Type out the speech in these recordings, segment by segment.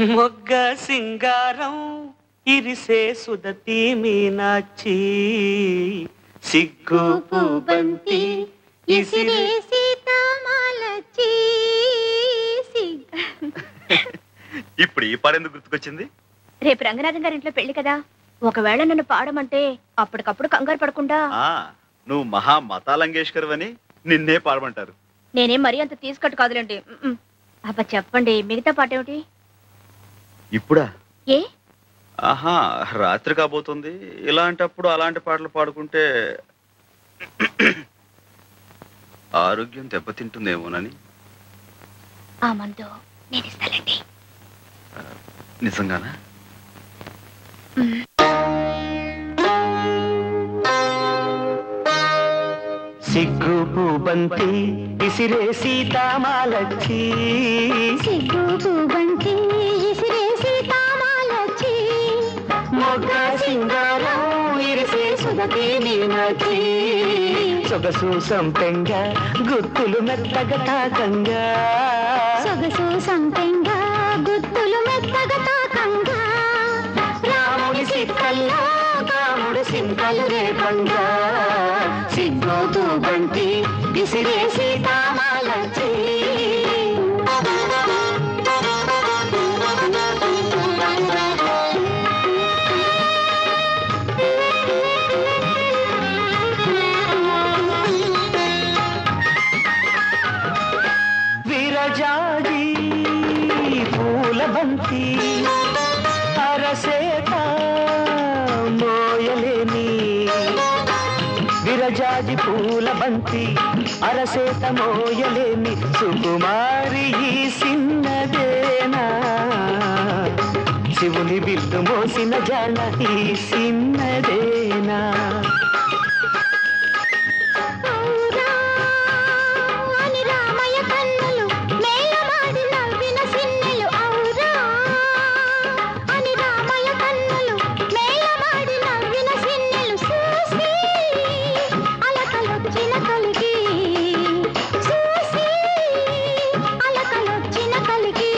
మొగ్గ సింగారం ఇరిసే సుదతి మీనాచి సిగ్గు పూబంతి ఇసిరే సీతామాలచి ఇప్పుడు ఈ పాట ఎందుకు గుర్తుకొచ్చింది రేపు రంగనాథం గారి ఇంట్లో పెళ్లి కదా ఒకవేళ నన్ను పాడమంటే అప్పటికప్పుడు కంగారు పడకుండా ఆ నువ్వు మహా మతాలంగేష్కర్ అని నిన్నే పాడమంటారు నేనేం మరీ అంత తీసుకట్టు కాదులేండి మ్మ్. అబ్బా చెప్పండి మిగతా పాట ఏమిటి ఇప్పుడా ఏ ఆహా రాత్రి కాబోతుంది ఇలాంటప్పుడు అలాంటి పాటలు పాడుకుంటే ఆరోగ్యం దెబ్బతింటుందేమోనని ఆ మందు నేను ఇస్తానండి నిజంగానా సిగ్గు పూబంతి ఇసిరే సీతామాలచ్చి సిగ్గు పూబంతి ఇసిరే సీతామాలచి మొగ్గ సింగారం ఇరిసే సుదతి మీనాచి సొగసు సంపెంగ గుత్తులు మెత్తగా తాకంగా సొగసు సంపెంగా గుత్తులు మెత్తగా తాకంగా రాముడి సిక్కల్లో కాముడు సింతలు రేపంగా సిగ్గు పూబంతి ఇసిరే సీతామాలచ్చి విరజాజి పూల బంతి అరసేత మోయలేని విరజాజి పూల బంతి అరసేత మోయలేని సుకుమారి ఈ సిన్నదేనా శివుని బిల్లు మోసిన జాన ఈ సిన్నదేనా ఔరా అని రామయ్య కన్నులు మేలమాడి నవ్విన సిన్నెలు ఔరా అని రామయ్య కన్నులు మేలమాడి నవ్విన సిన్నెలు చూసి అలకలొచ్చిన కలిగి చూసి అలకలొచ్చిన కలిగి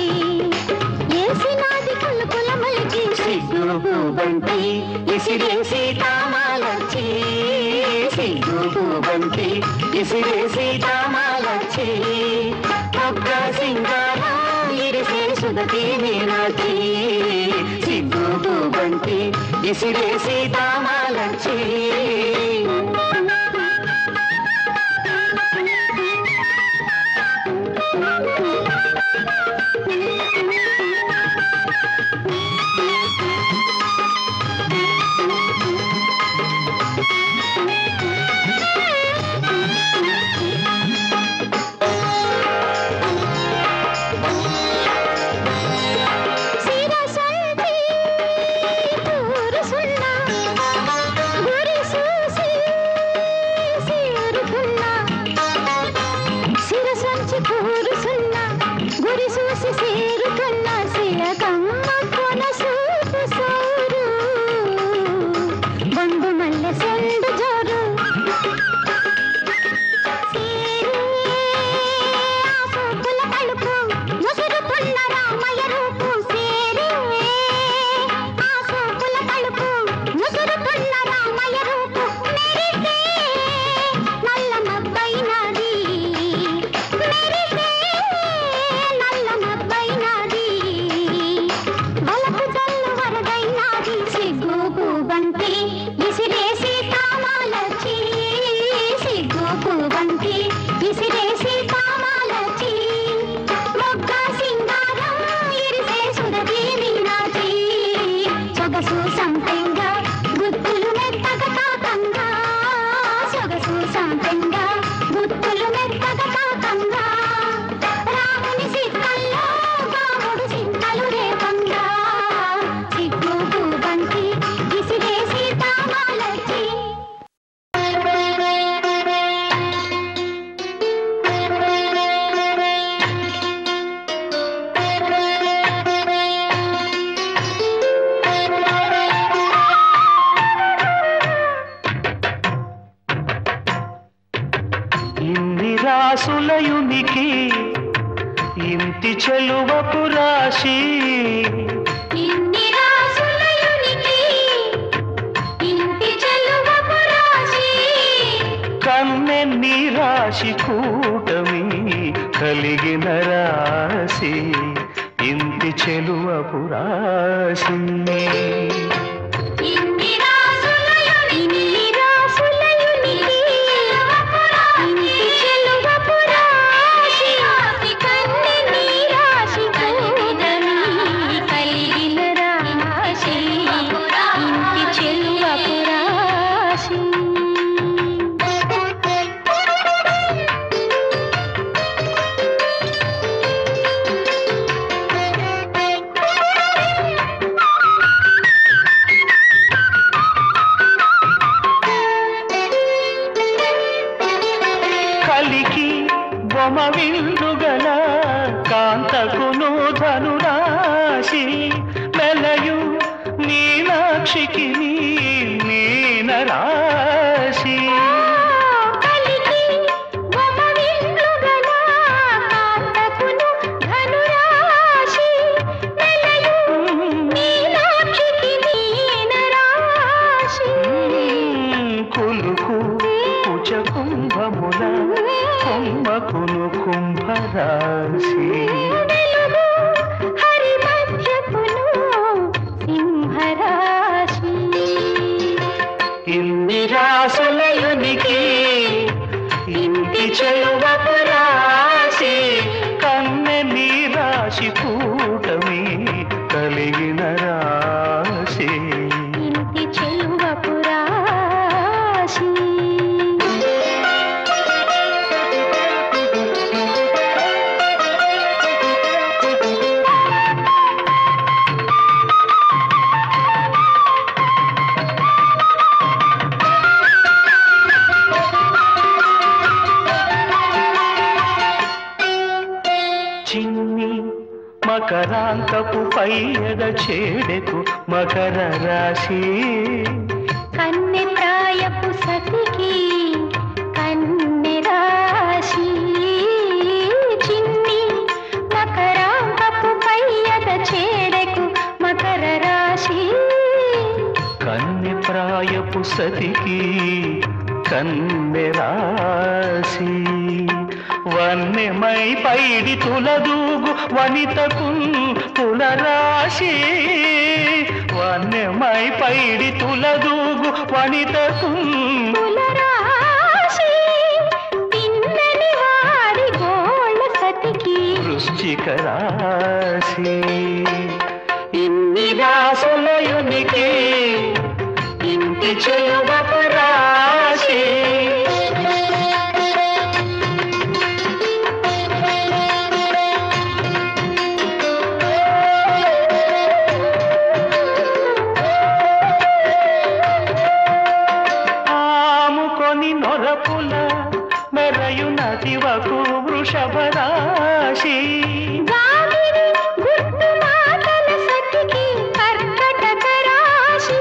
ఏసినాది కులుకుల మలికి సిగ్గు బంతి ఇసిరే సీతామాలచ్చి సిగ్గు బంతి ఇసిరే సీతామాలచ్చి ఒక్క సింగారం ఇరిసే సుదతి మీనాచి సిగ్గు బంతి ఇసిరే సీతామాలచ్చి శిరసంతి కూరుసున్నా గురి చూసి చేరుకున్నా శిరసంచి కూరుసున్నా గురి చూసి చేరుకున్నా శిరకమ్మ కొన సూపు సోరు బంధు మల్లె సెండు జోరు సోపుల తలుపు ముసురుతున్న రామయ్య రూపు సేరే ఆ సోపుల తలుపు ముసురుతున్న రామయ్య రూపు మెరిసే నల్ల మబ్బైనది మెరిసే నల్ల మబ్బైనది వలపు జల్లు వరదైనది సిగ్గు పూబంతి విసిరేసి తామాలచి సిగ్గు పూబంతి విసిరేసి తామాలచి మొగ్గ సింగారం ఇరిసే సురభి మీనాచి సొగసు సంపెంగా గుత్తులు మెత్తగా తాకంగా సొగసు సంపెంగా గుత్తులు మెత్తగా తాకంగా రాముని సిక్కల్లో రాముడు సింతలు రేపంగా సిగ్గు పూబంతి విసిరేసి తామాలచి ఇన్ని రాసులయునికి ఇంటి చెలువపు రాశి ఇన్ని రాసులయునికి ఇంటి చెలువపు రాశి కన్నెన్ని రాశి కూటమి కలిగిన రాశి ఇంటి చెలువపు రాశి ఇన్ని రాసులయునికి ఇన్ని రాసులయునికి ఇంటి చెలువపు రాశి కన్నెని రాశి కూడని కలిగిన రాశి ఇంటి చెలువపు రాశి కలికి బొమ విందుగల కాంతకును ధనురాశి మెలయు మీనాక్షికి నీ మీన రాశి కలికి గొమ విందుగల కాంతకును ధనురాశి నెలయు మీనాక్షికి మీన రాశి కులుకు కుచ కుంభముల కుంభకును కుంభరాశి వెలుగు హరి మధ్యకును సింహరాశి ఇన్ని రాసులయునికి ఇంటి చెలువపు రాశి కన్నె నీ రాశి కూటమి కలిగిన రాశి ఇంటి చెలువపు రాశి చిన్ని మకరాంతపు పైయద చేడెకు మకర రాశి కన్నె ప్రాయపు సతికి కన్నె రాశి చిన్ని మకరాంబపు పయ్యద చేడెకు మకర రాశి కన్నె ప్రాయపు సతికి కన్నె రాశి వన్నెమై పైడి తులదూగు వనితకు తులరాశి వన్నెమై పైడి తులదూగు వనితకు కులరాశి తిన్నని వారి గోళ్ళ సతికి వృశ్చిక రాశి ఇన్ని రాసులయునికి ఇంటి చెలువపు రాశి ఆముకొని నొరపుల మెరయు నదివకు వృషభ రాశి గాలిని గుర్తు మాటల సతికి కర్కటక రాశి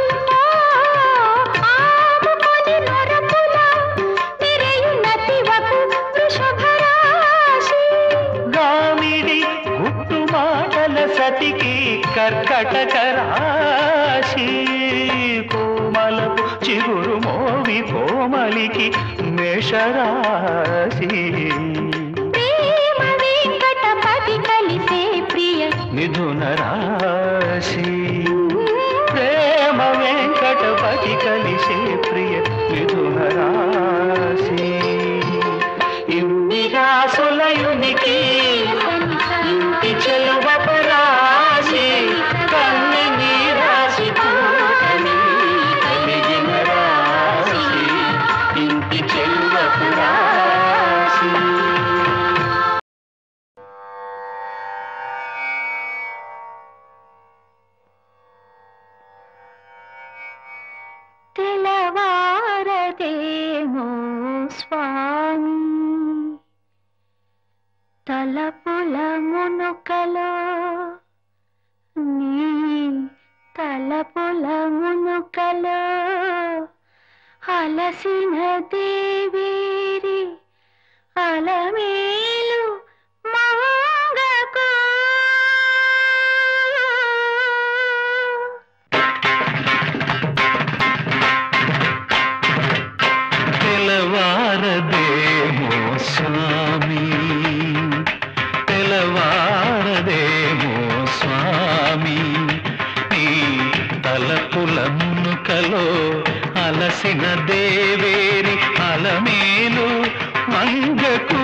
ఆముకొని నొరపుల తిరయు నతివకు వృషభ రాశి గామిడి గుట్టు మాటల సతికి కర్కటక రాశి కోమలకు చిగురు మోవి కోమలికి మేషరాశి ప్రేమ వెంకటపతి కలిసే ప్రియ మిథున రాశి ప్రేమ వెంకటపతి కలిసే ప్రియ మిథున రాశి ఇన్ని రాసులయునికి ఇంటి చెలువపు రాశి కన్నె నీ రాశి కూటమి కలిగిన రాశి ఇంటి చెలువపు రాశి తెలవారదేమో స్వామి తలపుల మునుకలో నీ తలపుల మునుకలో అలసిన దేవేరి అలమేలు మంగ స్వామి తెలవారదేమో స్వామి నీ తలపుల మునుకలో అలసిన దేవేరి అలమేలు మంగకు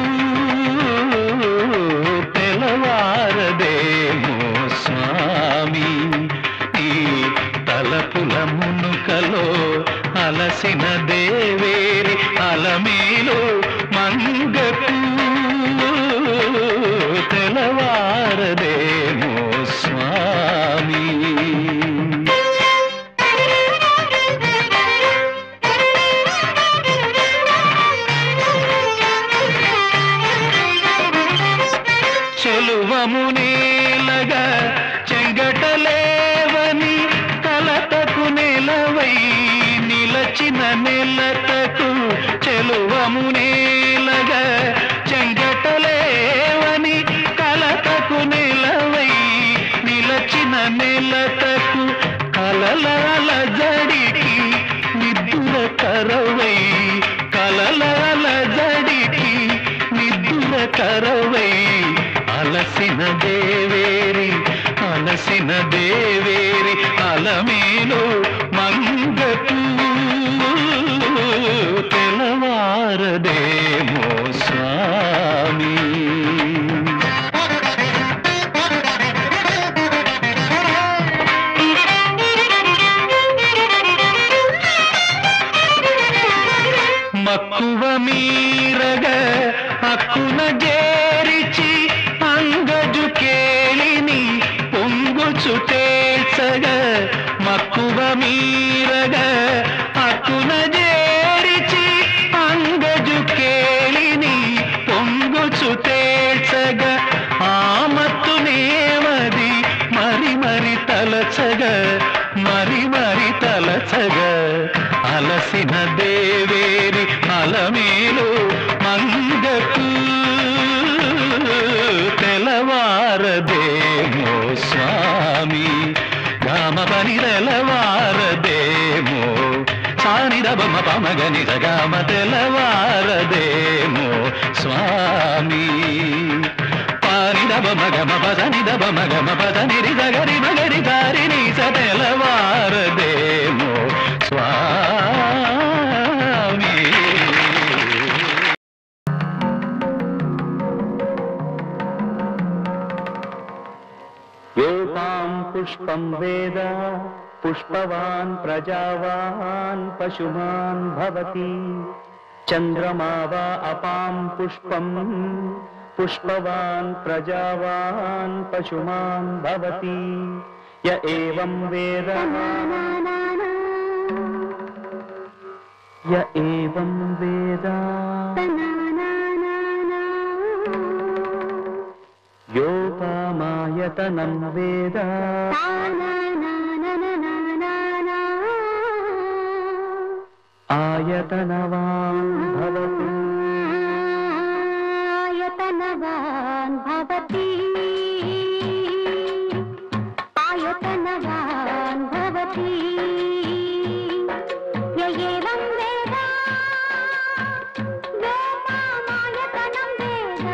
తెలవారదేమో స్వామి నీ తలపుల మునుకలో అలసిన దేవేరి అలమేలు మంగకు తెలవారదేమో స్వామి చెలువమునేలగా చెంగటలేవని కలతకు నెలవై నిలచిన నెలతకు చెలువమునేలగా చెంగటలేవని కలతకు నెలవై నిలచిన నెలతకు కలలాల జడికి నిద్దుల కరవై కలలాల జడికి నిద్దుల కరవై అలసిన దేవేరి అలసిన దేవేరి అలమేలు మంగకు తెలవారదేమో స్వామి మక్కువ మీరగ హక్కున జేరిచి అంగజు కేళిని పొంగుచు తేల్చగ మక్కువ మీరగ హక్కున జేరిచి అంగజు కేళిని పొంగుచు తేల్చగ ఆమత్తు నేమది మరి మరి తలచగ మరి మరి తలచగ అలసిన దేవేరి అలమేలు మంగకు తెలవారదేమో స్వామి గామ పని తెలవారదేమో సానిద బొమ్మ పమగని సగామ తెలవారదేమో స్వామి పానిద బొమ్మ గమ పసనిద బొమ్మ గమ పసనిరి సగరి మగరి దారి నీ తెలవారదేమో స్వామి యోపాం పుష్పం వేద పుష్పవాన్ ప్రజావాన్ పశుమాన్ భవతి చంద్రమా వా అపాం పుష్పం పుష్పవాన్ ప్రజావాన్ పశుమాన్ భవతి య ఏవం వేద య ఏవం వేద యోపామాయతనం వేద ఆయతనవాన్ భవతి ఆయతనవాన్ భవతి ఆయతనవాన్ భవతి య ఏవం వేద వ్యోమామాయతనం వేద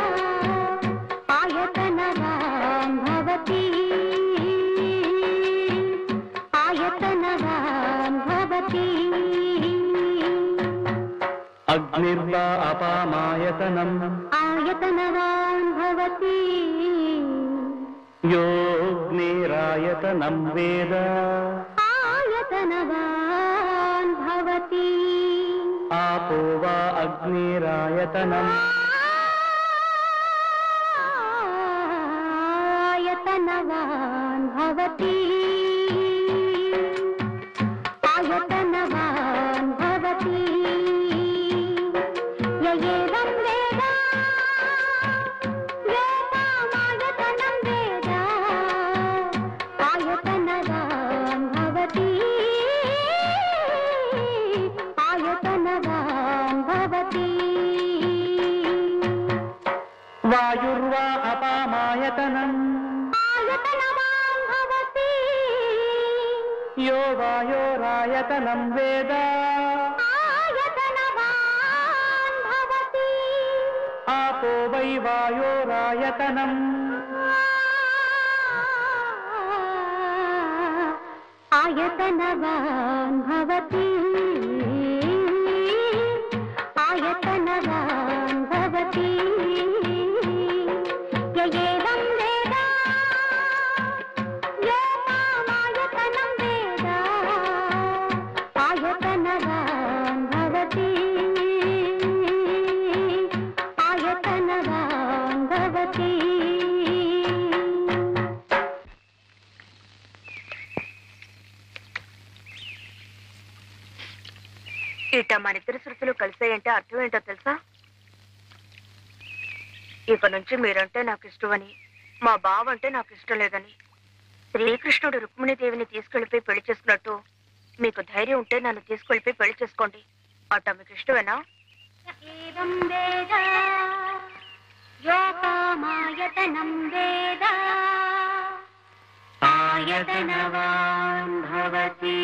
ఆయతనవాన్ భవతి ఆయతనవాన్ భవతి అగ్నిర్వా అపామాయతనం ఆయతనవాన్ భవతి యోగ్నిరాయతనం వేద ఆయతనవాన్ భవతి ఆపో వా అగ్నిరాయతనం ఆయతనవాన్ భవతి ఆయతనవాన్ భవతి య ఏవం వేద వ్యోమామాయతనం వేద ఆయతనవాన్ భవతి ఆయతనవాన్ భవతి వాయుర్వా అపామాయతనం ఆయతనవాన్ భవతి యో వాయోరాయతనం వేద ఆయతనవాన్ భవతి को वै वायोरायतनम् आयतनवान् भवति आयतनवान् भवति य एवं वेद यो मामायतनं वेद आयतनवान् भवति आयतनवान् भवति ఇట మన ఇద్దరు శృతులు కలిసాయంటే అర్థం ఏంటో తెలుసా ఇక నుంచి మీరంటే నాకు ఇష్టమని మా బావ అంటే నాకు ఇష్టం లేదని శ్రీకృష్ణుడు రుక్మిణీదేవిని తీసుకెళ్లిపోయి పెళ్లి చేసుకున్నట్టు మీకు ధైర్యం ఉంటే నన్ను తీసుకెళ్లిపోయి పెళ్లి చేసుకోండి అట్ట మీకు ఇష్టమేనా एवं वेद यो कामायतनं वेद आयतनवान् भवति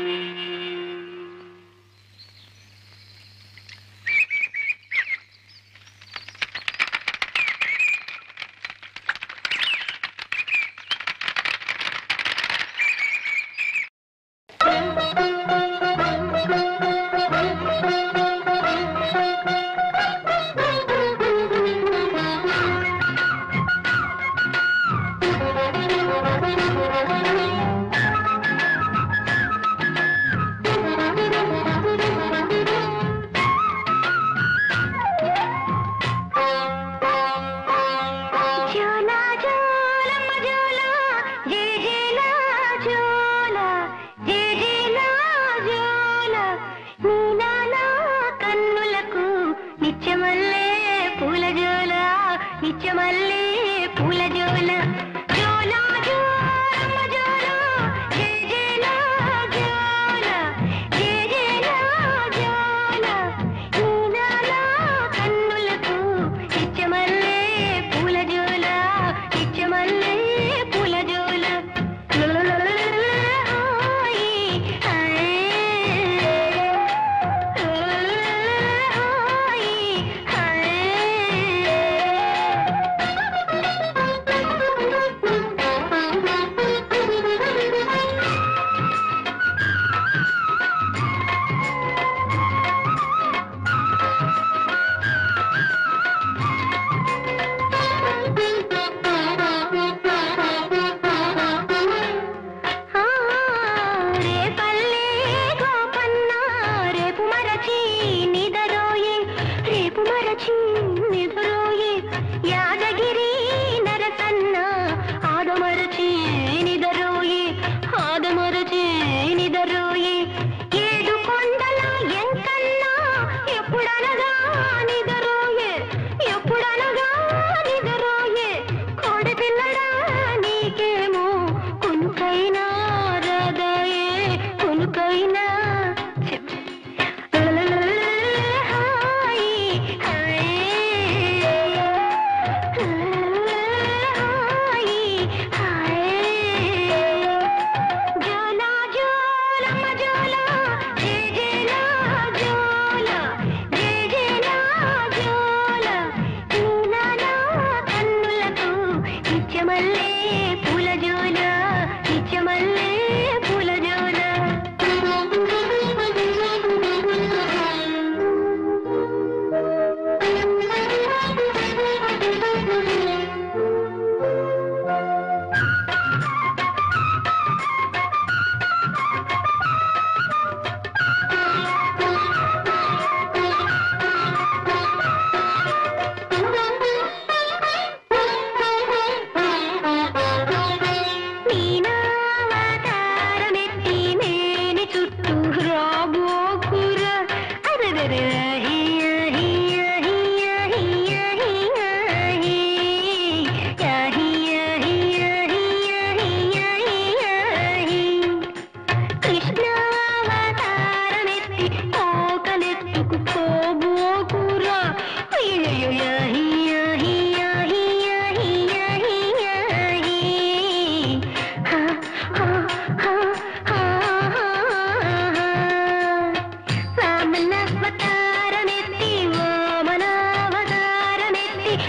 జోలా జోలమ్మ జోలా జే జేలా జోలా జే జేలా జోలా నీలాలా కన్నులకు నిత్యమల్లే పూల జోలా నిత్యమల్లే పూల జోలా జోలా జోలమ్మ జోలా జే జేలా జోలా జే జేలా జోలా నీలాలా కన్నులకు నిత్యమల్లే పూల జోల నిత్యమల్లే పూల జోల హాయ్ హాయ్ రేపల్లే గోపన్న రేపు మరచి నిదరోయే రేపు మరచి నిదరోయే యాదగిరి నరసన్న ఆదమరచి నిదరోయే ఆదమరచి నిదరోయే ఏడు కొండల ఎంకన్నా ఎప్పుడనగా నిదరోయే ఎప్పుడనగా నిదరోయే కోడి పిల్లడా నీకేమో కొనుకైనా రాదాయే కొనుకైనా చెప్పు. హాయ్ హాయ్ హాయ్ హాయ్ జోలా జోలమ్మ జోలా జే జేలా జోలా జే జేలా జోలా నీలాలా కన్నులకు నిత్యమల్లే పూల జోల నిత్యమల్లే పూల జోల నీనావతారమెత్తి మేని చుట్టూ రాబోకుర అరెరెరె హియ హియ హియ హియ హియ హియ హియ హియ హియ హియ హియ హియ కృష్ణావతారమెత్తి కోకలెత్తుకు పోబోకురా అయ్యయ్యయ్య హియ హియ హియ హియ హియ హి. హ, హ, హ, హ, హ, హ. వామనావతారమెత్తి వామనావతారమెత్తి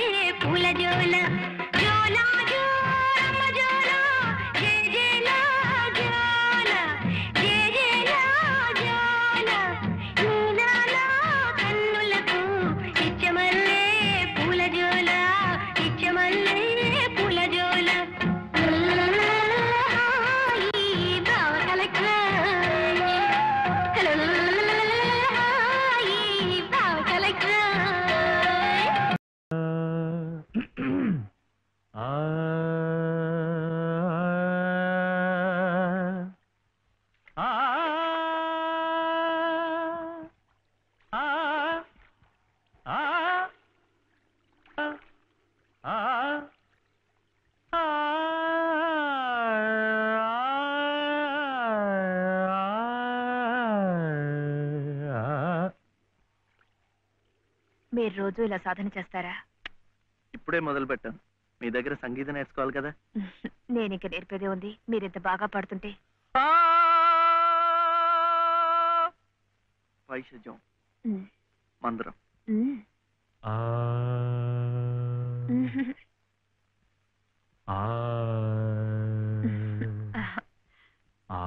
పూల జోల జోల జోలమ్మ జోల జయ జయల జోల జయ జయల జోల నీనాల కన్నులకు ఇచ్చమల్లే పూల జోల ఇచ్చమల్లే పూల జోల హాయి బావ కలెక్టర్ హాయి బావ కలెక్టర్ ఆ ఆ ఆ ఆ ఆ మీరు రోజు ఇలా సాధన చేస్తారా ఇప్పుడే మొదలు పెట్టాను మీ దగ్గర సంగీతం నేర్చుకోవాలి కదా నేను ఇంక నేర్పేదే ఉంది మీరు ఇంత బాగా పాడుతుంటే వైషజ్యం ఉమ్, మందరం ఉమ్, ఆ ఉమ్. ఆ ఆ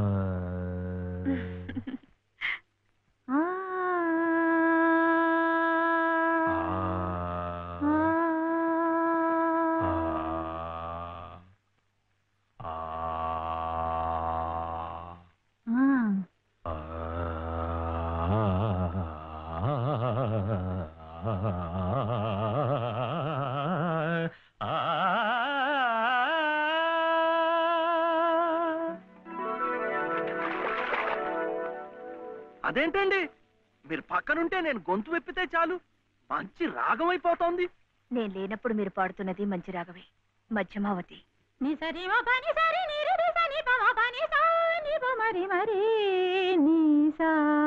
అదేంటండి మీరు పక్కనుంటే నేను గొంతు విప్పితే చాలు మంచి రాగం అయిపోతోంది నేను లేనప్పుడు మీరు పాడుతున్నది మంచి రాగవే మధ్యమావతి ని సరి మ పని సరి ని రి రి స ని ప మ ప ని సా ని ప మరి మరి ని సా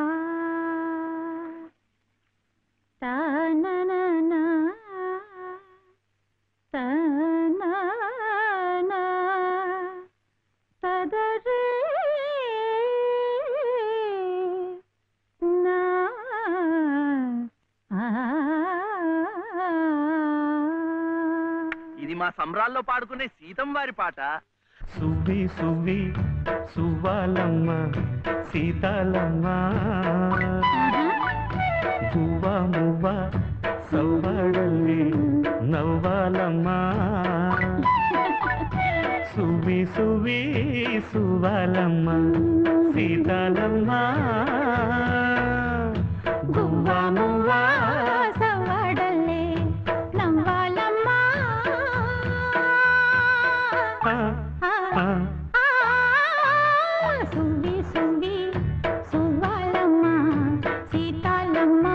తా నా నా నా తా నా నా పద రే నా ఆ ఇది మా సంబరాల్లో పాడుకునే సీతం వారి పాట సువ్వి సువ్వి సువ్వాలమ్మ సీతాలమ్మ గువ్వ మువ్వ సవ్వడల్లి నవ్వాలమ్మ సువ్వి సువ్వి సువ్వాలమ్మ సీతాలమ్మ గువ్వ మువ్వ సవ్వడల్లే నవ్వాలమ్మా ఆ, ఆ. సువ్వి సువ్వి సువ్వాలమ్మ సీతాలమ్మ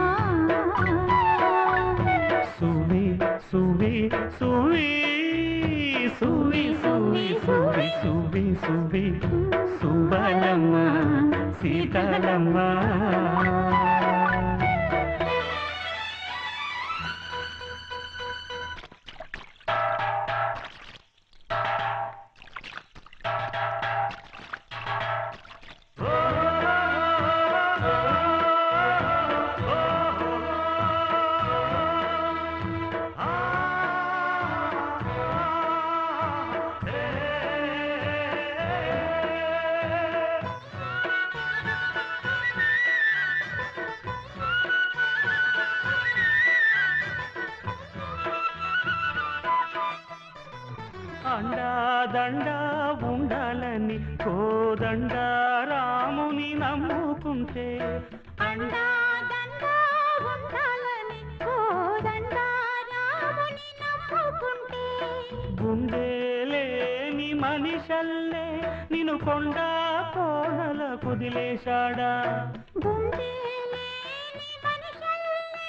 సువి సువి సువి సువి సువి సువి సువి సువి సుబలమ్మ సీతాలమ్మ అండా దండా ఉండాలని కోదండ రాముని నమ్ముకుంటే అండా దండా ఉండాలని కోదండా రాముని నమ్ముకుంటే గుండెలేని మనిషల్లే నిన్ను కొండ కోనల కుదిలేశాడా గుండె లేని మనుషుల్ని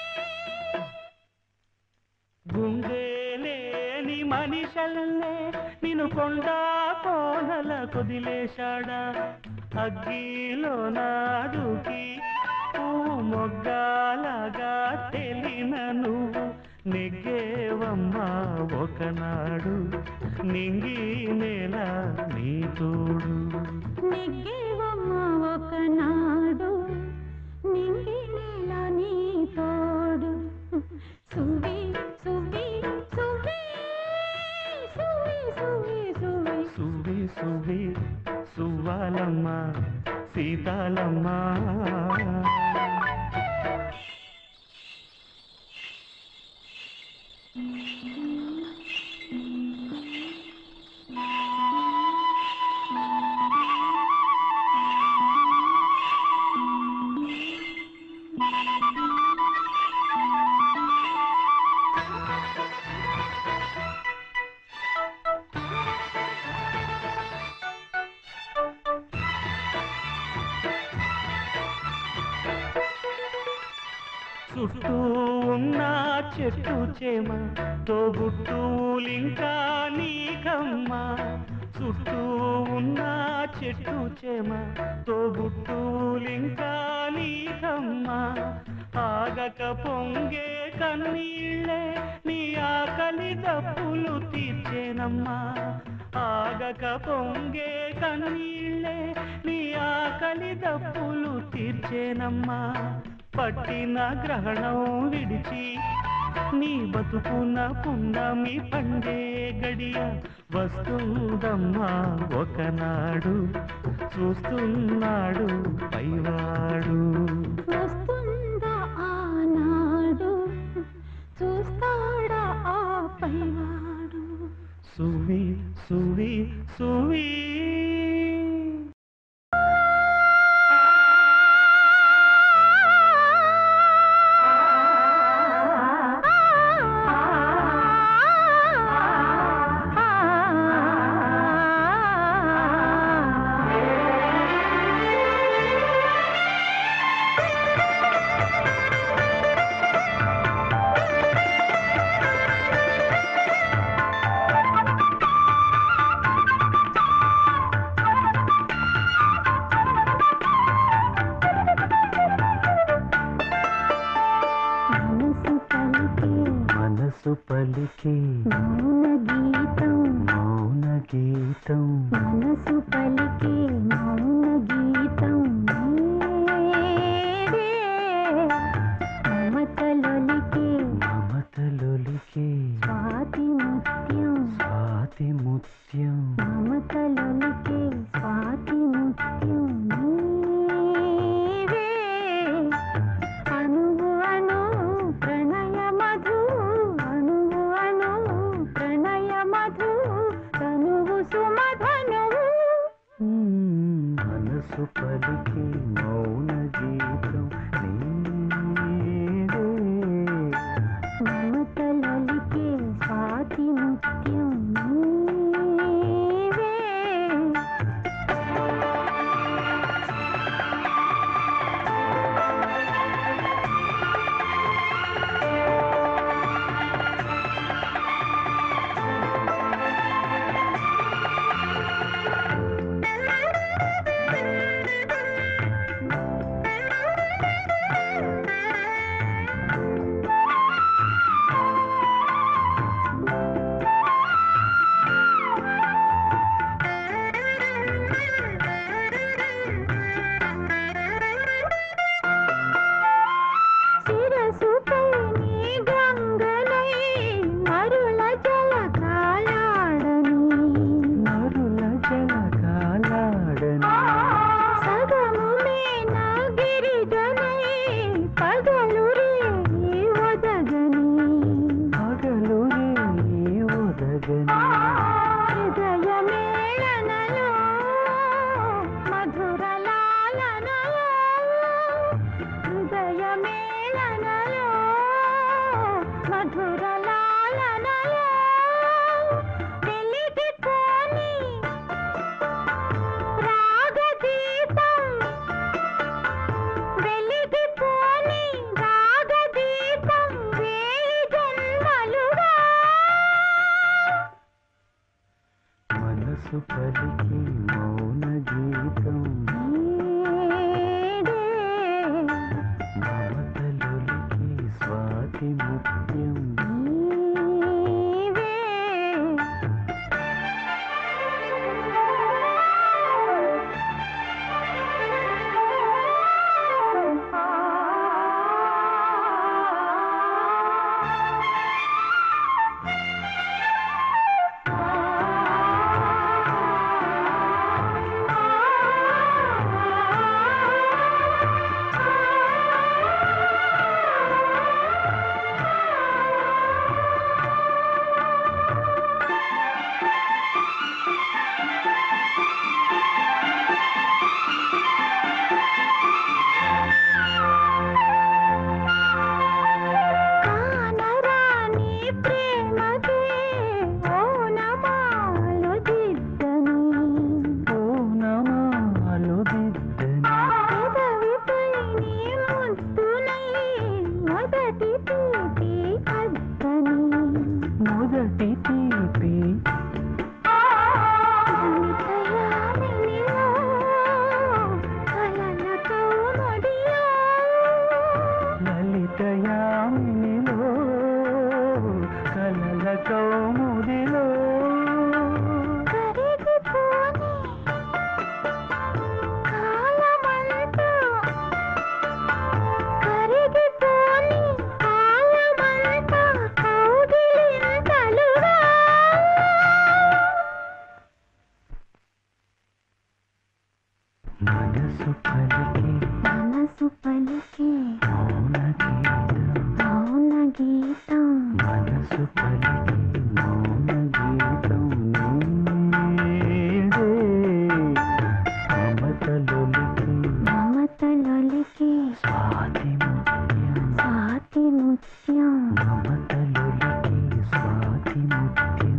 గుండెలేని మనిషల్లే నిన్ను కొండ కోనల కుదిలేశాడా అగ్గిలో నాడుకి పూ మొగ్గాలగా తెలిన నువ్వు నెగ్గేవమ్మా ఒకనాడు నింగి నేల నీ తోడు నెగ్గేవమ్మ ఒకనాడు నింగి నేల నీ తోడు సువి సువి సువి సువ్వాలమ్మ సీతాలమ్మ చుట్టూ ఉన్న చెట్టు చేమ తోబుట్టువులింకా నీకమ్మ చుట్టూ ఉన్న చెట్టు చేమ తోబుట్టువులింకా నీకమ్మ ఆగక పొంగే కన్నీళ్ళే నీ ఆకలి దప్పులు తీర్చేనమ్మా ఆగక పొంగే కన్నీళ్ళే నీ ఆకలి దప్పులు తీర్చేనమ్మా పట్టిన గ్రహణం విడిచి నీ బతుకున పుండమి పండే గడియ వస్తుందమ్మా ఒకనాడు చూస్తున్నాడు పైవాడు వస్తుందా ఆనాడు చూస్తాడా ఆ పైవాడు సువి సువి సువి మనసు పలికే మనసు పలికే మౌన గీతం మౌన గీతం మనసు పలికే మౌన గీతం నేడే మమతలొలికే మమతలొలికే స్వాతి ముత్యం స్వాతి ముత్యం మమతలొలికే స్వాతి ముత్యం నీవే అణువు అణు ప్రణయ మధు అణువు అణు ప్రణయ మధు తనువు సుమధనువు మనసు పలికే మౌన గీతం నీడే మమతలొలికే స్వాతి ముత్యం నీవే శిరసుపై నీ గంగలై మరుల జల కాలాడని నరుల జలకాలాడని సగము మేన గిరిజనై పగలు రేగి ఒదగని పగలు రేయి ఒదగని హృదయ మేళనలో మధుర లాలనలో హృదయ మేళనలో మధుర లాలనలో వెలిగిపోని రాగదీపం వెలిగిపోని రాగదీపం వేయి జన్మలుగా మనసు పలికే మౌన గీతం నీడే మమతలొలికే స్వాతి ముత్యం నీవే ఆ ప్రేమకే ఓనమాలు దిద్దని పూనమాలు దిద్దని పెదవిపై నీ ముద్దునై మొదటి తీపి అద్దని మొదటి తీపి జనితయామినిలో కలల కౌముడిలో లలితయామినిలో కలల కౌముదిలో కరిగిపోని కాలమంతా కరిగిపోని కాలమంతా కౌగిలింతలుగా మనసు పలికి మనసు పలికే మౌన గీతం మౌన గీతం మనసు పలికి మౌన గీతం నీడే మమతలొలికి మమతలొలికే స్వాతి ముత్యం స్వాతి ముత్యం మమతలొలికి స్వాతి ముత్యం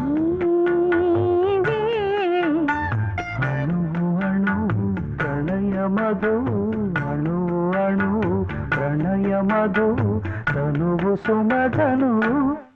నీవే అణువు అణువు ప్రణయ మధు అణువు అణువు ప్రణయ మధు తనువు సుమధను